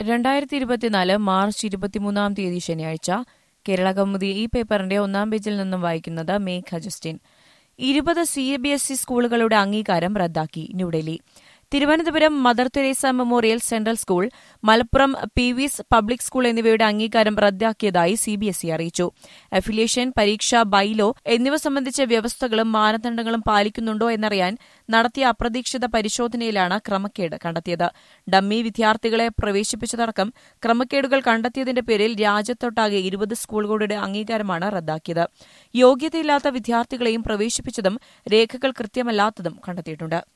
രണ്ടായിരത്തി ഇരുപത്തിനാല് മാർച്ച് ഇരുപത്തിമൂന്നാം തീയതി ശനിയാഴ്ച കേരള കൗമുദി ഈ പേപ്പറിന്റെ ഒന്നാം പേജിൽ നിന്നും വായിക്കുന്നത് മേഘ ജസ്റ്റിൻ ഇരുപത് സി ബി എസ് ഇ സ്കൂളുകളുടെ അംഗീകാരം റദ്ദാക്കി New Delhi Thiruvananthapuram Mother Teresa memorial central school Malappuram Peevees public school എന്നിവയുടെ അംഗീകാരം റദ്ദാക്കിയതായി സി ബി എസ് ഇ അറിയിച്ചു അഫിലിയേഷൻ പരീക്ഷ ബൈലോ എന്നിവ സംബന്ധിച്ച വ്യവസ്ഥകളും മാനദണ്ഡങ്ങളും പാലിക്കുന്നുണ്ടോ എന്നറിയാൻ നടത്തിയ അപ്രതീക്ഷിത പരിശോധനയിലാണ് ക്രമക്കേട് കണ്ടെത്തിയത് ഡമ്മി വിദ്യാർത്ഥികളെ പ്രവേശിപ്പിച്ചതടക്കം ക്രമക്കേടുകൾ കണ്ടെത്തിയതിന്റെ പേരിൽ രാജ്യത്തൊട്ടാകെ ഇരുപത് സ്കൂളുകളുടെ അംഗീകാരമാണ് റദ്ദാക്കിയത് യോഗ്യതയില്ലാത്ത വിദ്യാർത്ഥികളെയും പ്രവേശിപ്പിച്ചതും രേഖകൾ കൃത്യമല്ലാത്തതും കണ്ടെത്തിയിട്ടുണ്ട്